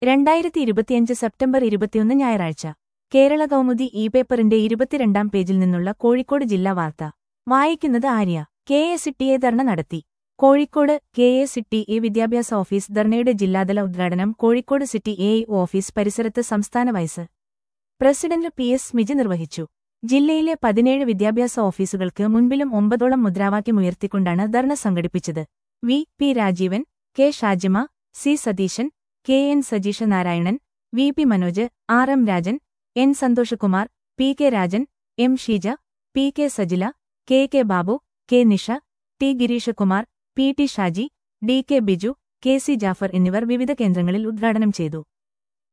രണ്ടായിരത്തി ഇരുപത്തിയഞ്ച് സെപ്റ്റംബർ ഇരുപത്തിയൊന്ന് ഞായറാഴ്ച കേരള കൗമുദി ഇ പേപ്പറിന്റെ ഇരുപത്തിരണ്ടാം പേജിൽ നിന്നുള്ള കോഴിക്കോട് ജില്ലാ വാർത്ത വായിക്കുന്നത് Arya K S T A ധർണ നടത്തി Kozhikode K S T A വിദ്യാഭ്യാസ ഓഫീസ് ധർണയുടെ ജില്ലാതല ഉദ്ഘാടനം കോഴിക്കോട് സിറ്റി എ ഓഫീസ് പരിസരത്ത് സംസ്ഥാന vice president P S Smij നിർവഹിച്ചു ജില്ലയിലെ പതിനേഴ് വിദ്യാഭ്യാസ ഓഫീസുകൾക്ക് മുൻപിലും ഒമ്പതോളം മുദ്രാവാക്യമുയർത്തിക്കൊണ്ടാണ് ധർണ സംഘടിപ്പിച്ചത് V P Rajeevan K Shajima C Satheesan K N Sajeesha Narayanan V P Manoj R M Rajan N Santhoshkumar P K Rajan M Sheeja P K Sajila K K Babu K Nisha T Gireeshkumar P T Shaji D K Biju K C Jafar എന്നിവർ വിവിധ കേന്ദ്രങ്ങളിൽ ഉദ്ഘാടനം ചെയ്തു